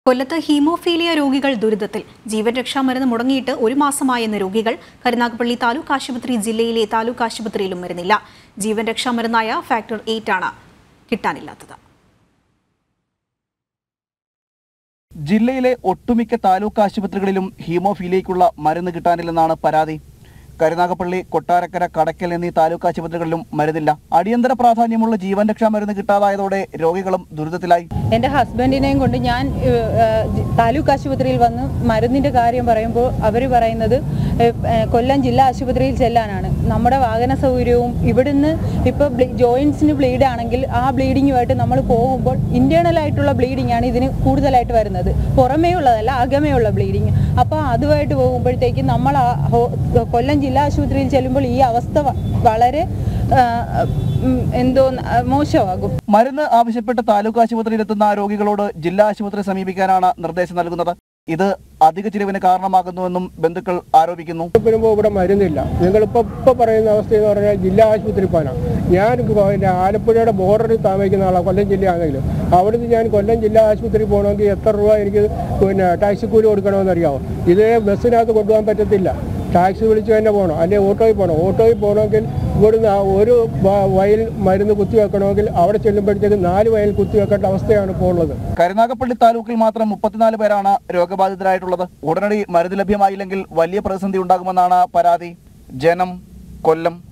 കൊല്ലത്ത് ഹീമോഫീലിയ രോഗികൾ ദുരിതത്തിൽ ജീവൻ രക്ഷാ മരുന്ന് മുടങ്ങിയിട്ട് ഒരു മാസമായെന്ന രോഗികൾ കരുനാഗപ്പള്ളി താലൂക്ക് ആശുപത്രി ജില്ലയിലെ താലൂക്ക് ആശുപത്രിയിലും മരുന്നില്ല ജീവൻ രക്ഷാ മരുന്നായ ഫാക്ടർ എയ്റ്റ് ആണ് കിട്ടാനില്ലാത്തത് ജില്ലയിലെ ഒട്ടുമിക്ക താലൂക്ക് ആശുപത്രികളിലും ഹീമോഫീലിയയ്ക്കുള്ള മരുന്ന് കിട്ടാനില്ലെന്നാണ് പരാതി കരുനാഗപ്പള്ളി കൊട്ടാരക്കര കടക്കൽ എന്നീ താലൂക്ക് ആശുപത്രികളിലും മരുന്നില്ല അടിയന്തര പ്രാധാന്യമുള്ള ജീവൻ രക്ഷാ മരുന്ന് കിട്ടാതായതോടെ രോഗികളും ദുരിതത്തിലായി എൻ്റെ ഹസ്ബൻഡിനെയും കൊണ്ട് ഞാൻ ഏഹ്, ഏഹ്, താലൂക്ക് ആശുപത്രിയിൽ വന്ന് മരുന്നിൻ്റെ കാര്യം പറയുമ്പോൾ അവർ പറയുന്നത് ഏഹ്, ഏഹ്, കൊല്ലം ജില്ലാ ആശുപത്രിയിൽ ചെല്ലാനാണ് നമ്മുടെ വാഹന സൗകര്യവും ഇവിടുന്ന് ഇപ്പോൾ ജോയിൻസിന് ബ്ലീഡ് ആണെങ്കിൽ ആ ബ്ലീഡിങ്ങുമായിട്ട് നമ്മൾ പോകുമ്പോൾ ഇന്റേണൽ ആയിട്ടുള്ള ബ്ലീഡിംഗ് ആണ് ഇതിന് കൂടുതലായിട്ട് വരുന്നത് പുറമേ ഉള്ളതല്ല അകമേ ഉള്ള ബ്ലീഡിങ് അപ്പോൾ അതുമായിട്ട് പോകുമ്പോഴത്തേക്ക് നമ്മൾ ആ ഹോ- കൊല്ലം ജില്ലാ ആശുപത്രിയിൽ ചെല്ലുമ്പോൾ ഈ അവസ്ഥ വ- വളരെ ആ, ഉം, എന്തോ ആ, മോശമാകും മരുന്ന് ആവശ്യപ്പെട്ട് താലൂക്ക് ആശുപത്രിയിലെത്തുന്ന രോഗികളോട് ജില്ലാ ആശുപത്രി സമീപിക്കാനാണ് നിർദ്ദേശം നൽകുന്നത് ഇത് അധിക ചിലവിന് കാരണമാകുന്നുവെന്നും ബന്ധുക്കൾ ആരോപിക്കുന്നു വരുമ്പോൾ ഇവിടെ മരുന്നില്ല നിങ്ങളിപ്പോൾ ഇപ്പോൾ പറയുന്ന അവസ്ഥ എന്ന് പറഞ്ഞാൽ ജില്ലാ ആശുപത്രി പോകാനാണ് ഞാൻ പിന്നെ ആലപ്പുഴയുടെ ബോർഡറിൽ താമസിക്കുന്ന ആളാണ് കൊല്ലം ജില്ലയാണെങ്കിലും അവിടുന്ന് ഞാൻ കൊല്ലം ജില്ലാ ആശുപത്രി പോകണമെങ്കിൽ എത്ര രൂപ എനിക്ക് പിന്നെ ടാക്സി കൂലി കൊടുക്കണമെന്ന് അറിയാമോ ഇതേ ബസ്സിനകത്ത് കൊണ്ടുപോകാൻ പറ്റത്തില്ല ടാക്സി വിളിച്ച് തന്നെ പോകണം അല്ലെങ്കിൽ ഓട്ടോയിൽ പോകണം ഓട്ടോയിൽ പോകണമെങ്കിൽ ഇവിടുന്ന് ആ ഒരു വ- വയൽ മരുന്ന് കുത്തിവെക്കണമെങ്കിൽ അവിടെ ചെല്ലുമ്പോഴത്തേക്ക് നാല് വയൽ കുത്തിവെക്കേണ്ട അവസ്ഥയാണ് ഇപ്പോൾ ഉള്ളത് കരുനാഗപ്പള്ളി താലൂക്കിൽ മാത്രം മുപ്പത്തിനാല് പേരാണ് രോഗബാധിതരായിട്ടുള്ളത് ഉടനടി മരുന്ന് ലഭ്യമായില്ലെങ്കിൽ വലിയ പ്രതിസന്ധി ഉണ്ടാകുമെന്നാണ് പരാതി ജനം കൊല്ലം